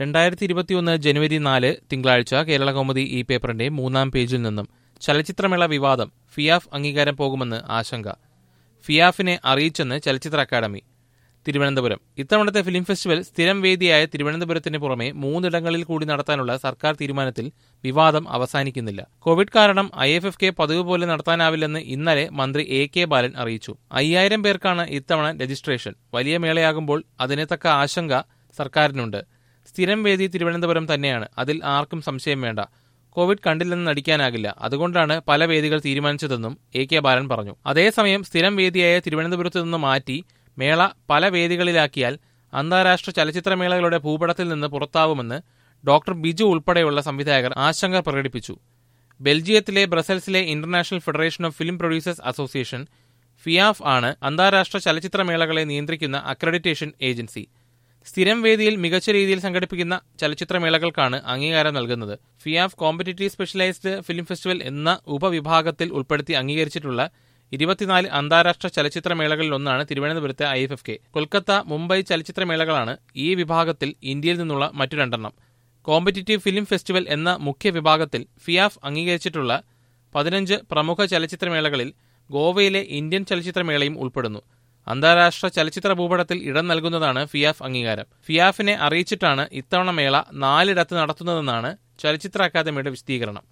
രണ്ടായിരത്തി ഇരുപത്തിയൊന്ന് ജനുവരി നാല് തിങ്കളാഴ്ച കേരള കൗമുദി ഈ പേപ്പറിന്റെ മൂന്നാം പേജിൽ നിന്നും ചലച്ചിത്രമേള വിവാദം ഫിയാഫ് അംഗീകാരം പോകുമെന്ന് ആശങ്ക ഫിയാഫിനെ അറിയിച്ചെന്ന് ചലച്ചിത്ര അക്കാദമി തിരുവനന്തപുരം ഇത്തവണത്തെ ഫിലിം ഫെസ്റ്റിവൽ സ്ഥിരം വേദിയായ തിരുവനന്തപുരത്തിന് പുറമെ മൂന്നിടങ്ങളിൽ കൂടി നടത്താനുള്ള സർക്കാർ തീരുമാനത്തിൽ വിവാദം അവസാനിക്കുന്നില്ല കോവിഡ് കാരണം ഐ എഫ് എഫ് കെ പതിവ് പോലെ നടത്താനാവില്ലെന്ന് ഇന്നലെ മന്ത്രി എ കെ ബാലൻ അറിയിച്ചു അയ്യായിരം പേർക്കാണ് ഇത്തവണ രജിസ്ട്രേഷൻ വലിയ മേളയാകുമ്പോൾ അതിന് തക്ക ആശങ്ക സർക്കാരിനുണ്ട് സ്ഥിരം വേദി തിരുവനന്തപുരം തന്നെയാണ് അതിൽ ആർക്കും സംശയം വേണ്ട കോവിഡ് കണ്ടില്ലെന്ന് നടിക്കാനാകില്ല അതുകൊണ്ടാണ് പല വേദികൾ തീരുമാനിച്ചതെന്നും എ കെ ബാലൻ പറഞ്ഞു അതേസമയം സ്ഥിരം വേദിയായ തിരുവനന്തപുരത്ത് നിന്ന് മാറ്റി മേള പല വേദികളിലാക്കിയാൽ അന്താരാഷ്ട്ര ചലച്ചിത്രമേളകളുടെ ഭൂപടത്തിൽ നിന്ന് പുറത്താവുമെന്ന് ഡോക്ടർ ബിജു ഉൾപ്പെടെയുള്ള സംവിധായകർ ആശങ്ക പ്രകടിപ്പിച്ചു ബെൽജിയത്തിലെ ബ്രസൽസിലെ international federation of film producers association FIAPF ആണ് അന്താരാഷ്ട്ര ചലച്ചിത്രമേളകളെ നിയന്ത്രിക്കുന്ന അക്രഡിറ്റേഷൻ ഏജൻസി സ്ഥിരം വേദിയിൽ മികച്ച രീതിയിൽ സംഘടിപ്പിക്കുന്ന ചലച്ചിത്രമേളകൾക്കാണ് അംഗീകാരം നൽകുന്നത് FIAPF competitive specialised film festival എന്ന ഉപവിഭാഗത്തിൽ ഉൾപ്പെടുത്തി അംഗീകരിച്ചിട്ടുള്ള ഇരുപത്തിനാല് അന്താരാഷ്ട്ര ചലച്ചിത്രമേളകളിൽ ഒന്നാണ് തിരുവനന്തപുരത്തെ I F F K Kolkata Mumbai ചലച്ചിത്രമേളകളാണ് ഈ വിഭാഗത്തിൽ ഇന്ത്യയിൽ നിന്നുള്ള മറ്റു രണ്ടെണ്ണം കോമ്പറ്റീറ്റീവ് ഫിലിം ഫെസ്റ്റിവൽ എന്ന മുഖ്യ വിഭാഗത്തിൽ ഫിയാഫ് അംഗീകരിച്ചിട്ടുള്ള പതിനഞ്ച് പ്രമുഖ ചലച്ചിത്രമേളകളിൽ ഗോവയിലെ ഇന്ത്യൻ ചലച്ചിത്രമേളയും ഉൾപ്പെടുന്നു അന്താരാഷ്ട്ര ചലച്ചിത്ര ഭൂപടത്തിൽ ഇടം നൽകുന്നതാണ് ഫിയാഫ് അംഗീകാരം ഫിയാഫിനെ അറിയിച്ചിട്ടാണ് ഇത്തവണ മേള നാലിടത്ത് നടത്തുന്നതെന്നാണ് ചലച്ചിത്ര അക്കാദമിയുടെ വിശദീകരണം